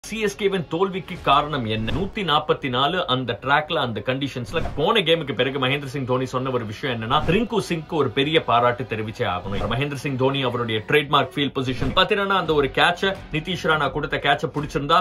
சிஎஸ்கேவின் தோல்விக்கு காரணம் என்ன நூத்தி நாற்பத்தி நாலு அந்த ட்ராக்ல அந்த கண்டிஷன்ஸ்ல போன கேமுக்கு பிறகு மகேந்திர சிங் தோனி சொன்ன ஒரு விஷயம் என்னன்னா ரிங்கு சிங்க்கு ஒரு பெரிய பாராட்டு தெரிவிச்சே ஆகணும் மகேந்திர சிங் தோனி அவருடைய ட்ரேட்மார்க் ஃபீல் பொசிஷன் பாத்தீங்கன்னா அந்த ஒரு கேட்ச நிதிஷ் ராணா கொடுத்த கேட்ச பிடிச்சிருந்தா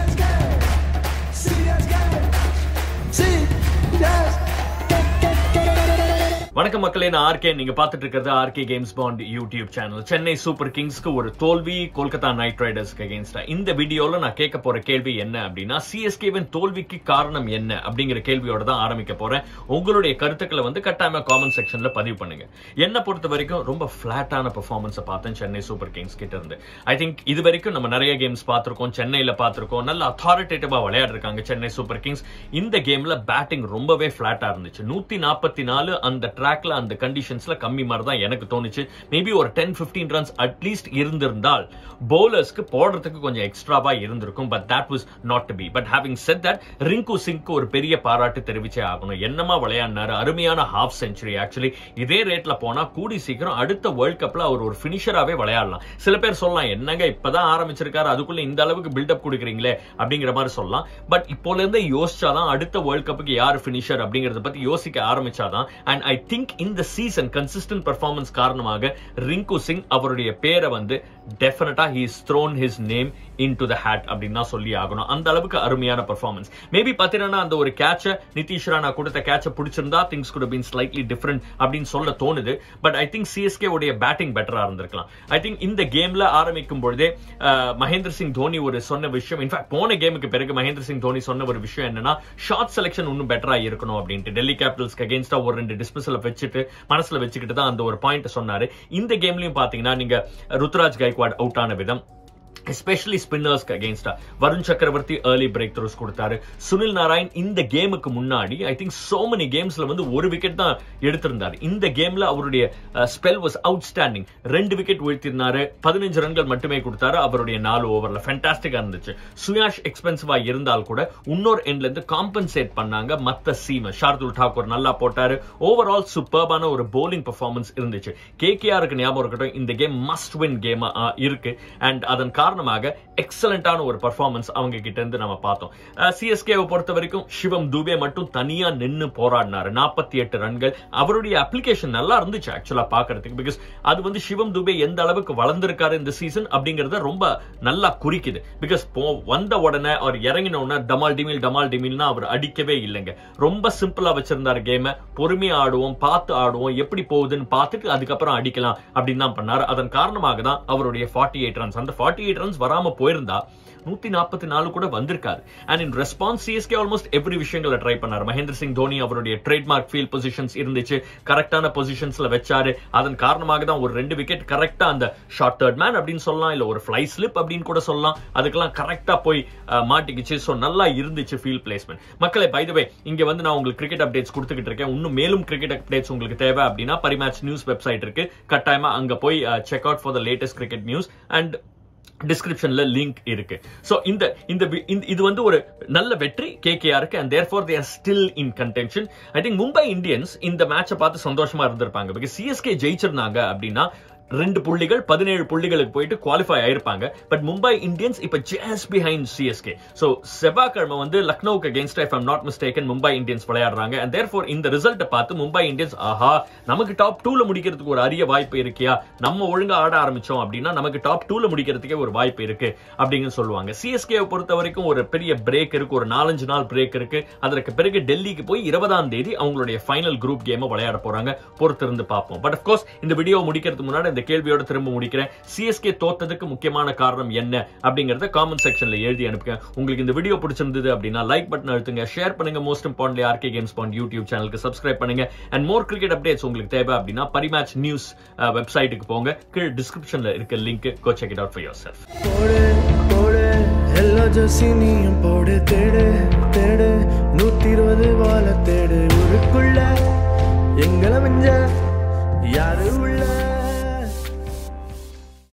வணக்கம் மக்களே நான் ஆர்கே நீங்க பார்த்துட்டு இருக்கிறது RK games point YouTube channel Chennai super கிங்ஸ்க்கு ஒரு தோல்வி கொல்கத்தா நைட் ரைடர்ஸ்க்கு அகேன்ஸ்டா இந்த வீடியோல நான் கேட்க போற கேள்வி என்ன அப்படின்னா சிஎஸ்கேவின் தோல்விக்கு காரணம் என்ன அப்படிங்கிற கேள்வியோட தான் ஆரம்பிக்க போறேன் உங்களுடைய கருத்துக்களை வந்து கட்டாயமா காமெண்ட் செக்ஷன்ல பதிவு பண்ணுங்க என்ன பொறுத்த வரைக்கும் ரொம்ப பிளாட்டான பெர்ஃபார்மன்ஸை பார்த்தேன் சென்னை சூப்பர் கிங்ஸ் கிட்ட இருந்து ஐ திங்க் இது வரைக்கும் நம்ம நிறைய கேம்ஸ் பார்த்திருக்கோம் சென்னையில பார்த்திருக்கோம் நல்ல அத்தாரிட்டேட்டிவா விளையாடுறாங்க சென்னை சூப்பர் கிங்ஸ் இந்த கேம்ல பேட்டிங் ரொம்பவே பிளாட்டா இருந்துச்சு நூத்தி நாற்பத்தி நாலு அந்த ட்ராக்ல அந்த கண்டிஷன்ஸ்ல கம்மி மாதிரி தான் எனக்கு தோணுச்சு மேபி ஒரு டென் பிப்டீன் ரன்ஸ் அட்லீஸ்ட் இருந்திருந்தால் பவுலர்ஸ்க்கு போடுறதுக்கு கொஞ்சம் எக்ஸ்ட்ராவா இருந்திருக்கும் but that was not to be but having said that Rinku சிங்க்கு ஒரு பெரிய பாராட்டு தெரிவிச்சே ஆகணும் என்னமா விளையாடினாரு அருமையான ஹாஃப் செஞ்சுரி ஆக்சுவலி இதே ரேட்ல போனா கூடி சீக்கிரம் அடுத்த வேர்ல்ட் கப்ல அவர் ஒரு பினிஷராவே விளையாடலாம் சில பேர் சொல்லலாம் என்னங்க இப்பதான் ஆரம்பிச்சிருக்காரு அதுக்குள்ள இந்த அளவுக்கு பில்டப் கொடுக்குறீங்களே அப்படிங்கிற மாதிரி சொல்லலாம் பட் இப்போல இருந்தே யோசிச்சாதான் அடுத்த வேர்ல்ட் கப்புக்கு யார் பினிஷர் அப்படிங்கறத பத்தி யோசிக்க ஆரம்பிச்சாதான் அண்ட் ஐ திங்க் இந்த சீசன் கன்சிஸ்டன்ட் பெர்ஃபார்மன்ஸ் காரணமாக ரிங்கு சிங் அவருடைய பேரை வந்து டெஃபினட்டா he is thrown his name into the hat அப்படின்னு தான் சொல்லி ஆகணும் அந்த அளவுக்கு அருமையான பெர்ஃபார்மன்ஸ் மேபி பாத்தீங்கன்னா அந்த ஒரு கேட்ச நிதிஷ் ராணா கொடுத்த கேட்ச பிடிச்சிருந்தா things could been slightly different அப்படின்னு சொல்ல தோணுது பட் ஐ திங்க் சிஎஸ்கே உடைய பேட்டிங் பெட்டரா இருந்திருக்கலாம் ஐ திங்க் இந்த கேம்ல ஆரம்பிக்கும் பொழுதே மகேந்திர சிங் தோனி ஒரு சொன்ன விஷயம் இன்ஃபேக்ட் போன கேமுக்கு பிறகு மகேந்திர சிங் தோனி சொன்ன ஒரு விஷயம் என்னன்னா ஷார்ட் செலக்ஷன் இன்னும் பெட்டரா இருக்கணும் அப்படின்ட்டு டெல்லி கேபிட்டல்ஸ்க்கு அகேன்ஸ்டா ஒரு ரெண்டு டிஸ்மிசல வச்சுட்டு மனசுல வச்சுக்கிட்டு தான் அந்த ஒரு பாயிண்ட் சொன்னாரு இந்த கேம்லயும் பாத்தீங்கன்னா நீங்க ருத்ராஜ் கைக்வாட் அவுட் ஆன விதம் எஸ்பெஷலி ஸ்பின்னர்ஸ்க்கு அகேன்ஸ்டா வருண் சக்கரவர்த்தி ஏர்லி பிரேக் த்ரூஸ் கொடுத்தாரு சுனில் நாராயண் இந்த கேமுக்கு முன்னாடி ஐ திங்க் சோ மெனி கேம்ஸ்ல வந்து ஒரு விக்கெட் தான் எடுத்திருந்தாரு இந்த கேம்ல அவருடைய ஸ்பெல் வாஸ் அவுட்ஸ்டாண்டிங் ரெண்டு விக்கெட் வீழ்த்திருந்தாரு பதினஞ்சு ரன்கள் மட்டுமே கொடுத்தாரு அவருடைய நாலு ஓவர்ல ஃபேண்டாஸ்டிக்கா இருந்துச்சு சுயாஷ் எக்ஸ்பென்சிவா இருந்தால் கூட இன்னொரு எண்ட்ல இருந்து காம்பன்சேட் பண்ணாங்க மத்த சீம ஷார்துல் டாக்கூர் நல்லா போட்டாரு ஓவரால் சூப்பர்பான ஒரு போலிங் பெர்ஃபார்மன்ஸ் இருந்துச்சு கேகேஆருக்கு ஞாபகம் இருக்கட்டும் இந்த கேம் மஸ்ட் வின் கேம் இருக்கு அண்ட் அதன் காரணமாக எக்ஸலண்டான ஒரு பர்ஃபார்மன்ஸ் அவங்க கிட்ட இருந்து நம்ம பார்த்தோம் சிஎஸ்கேவை பொறுத்த வரைக்கும் சிவம் தூபே மட்டும் தனியா நின்னு போராடினாரு நாற்பத்தி எட்டு ரன்கள் அவருடைய அப்ளிகேஷன் நல்லா இருந்துச்சு ஆக்சுவலா பாக்குறதுக்கு பிகாஸ் அது வந்து சிவம் தூபே எந்த அளவுக்கு வளர்ந்திருக்காரு இந்த சீசன் அப்படிங்கறத ரொம்ப நல்லா குறிக்குது பிகாஸ் வந்த உடனே அவர் இறங்கின உடனே டமால் டிமில் டமால் டிமில்னா அவர் அடிக்கவே இல்லைங்க ரொம்ப சிம்பிளா வச்சிருந்தாரு கேம பொறுமையா ஆடுவோம் பார்த்து ஆடுவோம் எப்படி போகுதுன்னு பார்த்துட்டு அதுக்கப்புறம் அடிக்கலாம் அப்படின்னு தான் பண்ணாரு அதன் காரணமாக தான் அவருடைய ஃபார்ட்டி எயிட் ரன்ஸ் அந்த ஃபார்ட்டி எயிட் ரன்ஸ் வராம போயிருந்தா நூத்தி நாற்பத்தி நாலு கூட வந்திருக்காரு and in response CSK almost every விஷயங்களை ட்ரை பண்ணாரு மகேந்திர சிங் தோனி அவருடைய ட்ரேட்மார்க் ஃபீல் பொசிஷன்ஸ் இருந்துச்சு கரெக்டான பொசிஷன்ஸ்ல வச்சாரு அதன் காரணமாக தான் ஒரு ரெண்டு விக்கெட் கரெக்டா அந்த ஷார்ட் தேர்ட் மேன் அப்படின்னு சொல்லலாம் இல்ல ஒரு ஃபிளை ஸ்லிப் அப்படின்னு கூட சொல்லலாம் அதுக்கெல்லாம் கரெக்டா போய் மாட்டிக்கிச்சு ஸோ நல்லா இருந்துச்சு ஃபீல் பிளேஸ்மெண்ட் மக்களை பைதவே இங்க வந்து நான் உங்களுக்கு கிரிக்கெட் அப்டேட்ஸ் கொடுத்துக்கிட்டு இருக்கேன் இன்னும் மேலும் கிரிக்கெட் அப்டேட்ஸ் உங்களுக்கு தேவை அப்படின்னா பரிமேட்ச் நியூஸ் வெப்சைட் இருக்கு கட்டாயமா அங்க போய் check out for the latest cricket news and டிஸ்கிரிப்ஷன்ல லிங்க் இருக்கு சோ இந்த இந்த இது வந்து ஒரு நல்ல வெற்றி கேகேஆருக்கு and therefore they're still in contention I think Mumbai Indians இந்த மேட்சை பார்த்து சந்தோஷமா இருந்திருப்பாங்க பிகாஸ் சிஎஸ்கே ஜெயிச்சிருந்தாங்க அப்படின்னா ரெண்டு புள்ளிகள் பதினேழு புள்ளிகளுக்கு போயிட்டு குவாலிஃபை ஆயிருப்பாங்க பட் மும்பை இந்தியன்ஸ் இப்ப ஜஸ்ட் பிஹைண்ட் சிஎஸ்கே சோ செவ்வாய்க்கிழமை வந்து லக்னோவுக்கு against if I'm not mistaken Mumbai Indians விளையாடுறாங்க அண்ட் தேர் ஃபார் இந்த ரிசல்ட்டை பார்த்து மும்பை இந்தியன்ஸ் ஆஹா நமக்கு டாப் டூல முடிக்கிறதுக்கு ஒரு அரிய வாய்ப்பு இருக்கியா நம்ம ஒழுங்கா ஆட ஆரம்பிச்சோம் அப்படின்னா நமக்கு டாப் டூல முடிக்கிறதுக்கே ஒரு வாய்ப்பு இருக்கு அப்படின்னு சொல்லுவாங்க சிஎஸ்கே பொறுத்த வரைக்கும் ஒரு பெரிய பிரேக் இருக்கு ஒரு நாலஞ்சு நாள் பிரேக் இருக்கு அதற்கு பிறகு டெல்லிக்கு போய் இருபதாம் தேதி அவங்களுடைய ஃபைனல் குரூப் கேம் விளையாட போறாங்க பொறுத்திருந்து பார்ப்போம் பட் அஃப்கோர்ஸ் இந்த வீடியோ முடிக்கிறதுக்கு முன்னாடி இந்த கேள்வியோட திரும்ப முடிக்கிறேன் சிஎஸ்கே தோத்ததுக்கு முக்கியமான காரணம் என்ன அப்படிங்கறத காமெண்ட் செக்ஷன்ல எழுதி அனுப்புங்க உங்களுக்கு இந்த வீடியோ பிடிச்சிருந்தது அப்படின்னா லைக் பட்டன் அழுத்துங்க ஷேர் பண்ணுங்க most importantly RK games point YouTube சேனலுக்கு சப்ஸ்கிரைப் பண்ணுங்க அண்ட் மோர் கிரிக்கெட் அப்டேட்ஸ் உங்களுக்கு தேவை அப்படின்னா பரிமேட்ச் நியூஸ் வெப்சைட்டுக்கு போங்க கீழே டிஸ்கிரிப்ஷன்ல இருக்க link go check it out for yourself போடு போடு எல்லா ஜோசினியும் போடு தேடு தேடு நூத்தி இருபது வாழ தேடு ஊருக்குள்ள எங்களை மிஞ்ச யாரு உள்ள